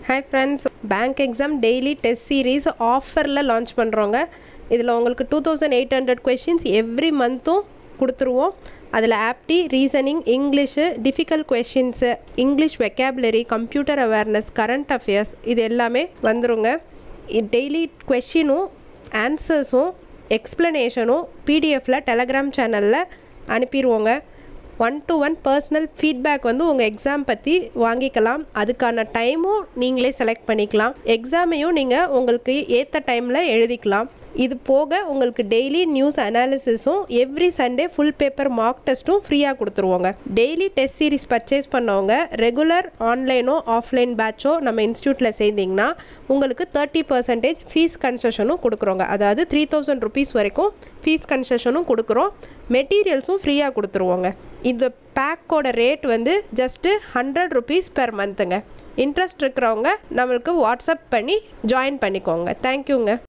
hi friends bank exam daily test series ஆஃபரில் launch பண்ணுறோங்க இதில் உங்களுக்கு two thousand eight hundred questions every மந்த்தும் கொடுத்துருவோம் அதில் apti reasoning English difficult questions English vocabulary computer awareness current affairs இது எல்லாமே வந்துருங்க டெய்லி கொஷினும் ஆன்சர்ஸும் எக்ஸ்ப்ளனேஷனும் பிடிஎஃப்பில் டெலகிராம் சேனலில் அனுப்பிடுவோங்க one to one personal feedback வந்து உங்கள் எக்ஸாம் பற்றி வாங்கிக்கலாம் அதுக்கான டைமும் நீங்களே செலக்ட் பண்ணிக்கலாம் எக்ஸாமையும் நீங்கள் உங்களுக்கு ஏற்ற டைமில் எழுதிக்கலாம் இது போக உங்களுக்கு டெய்லி நியூஸ் அனாலிசிஸும் every Sunday full paper mark டெஸ்ட்டும் ஃப்ரீயாக கொடுத்துருவோங்க டெய்லி டெஸ்ட் சீரிஸ் பர்ச்சேஸ் பண்ணவங்க ரெகுலர் ஆன்லைனோ ஆஃப்லைன் பேட்சோ நம்ம இன்ஸ்டியூட்டில் சேர்ந்திங்கன்னா உங்களுக்கு தேர்ட்டி பர்சன்டேஜ் ஃபீஸ் கன்செஷனும் கொடுக்குறோங்க அதாவது த்ரீ தௌசண்ட் ருபீஸ் வரைக்கும் ஃபீஸ் கன்செஷனும் கொடுக்குறோம் மெட்டீரியல்ஸும் ஃப்ரீயாக கொடுத்துருவோங்க இந்த பேக்கோட ரேட் வந்து ஜஸ்ட்டு ஹண்ட்ரட் ருபீஸ் பெர் மந்த்துங்க இன்ட்ரெஸ்ட் இருக்கிறவங்க நம்மளுக்கு வாட்ஸ்அப் பண்ணி ஜாயின் பண்ணிக்கோங்க தேங்க்யூங்க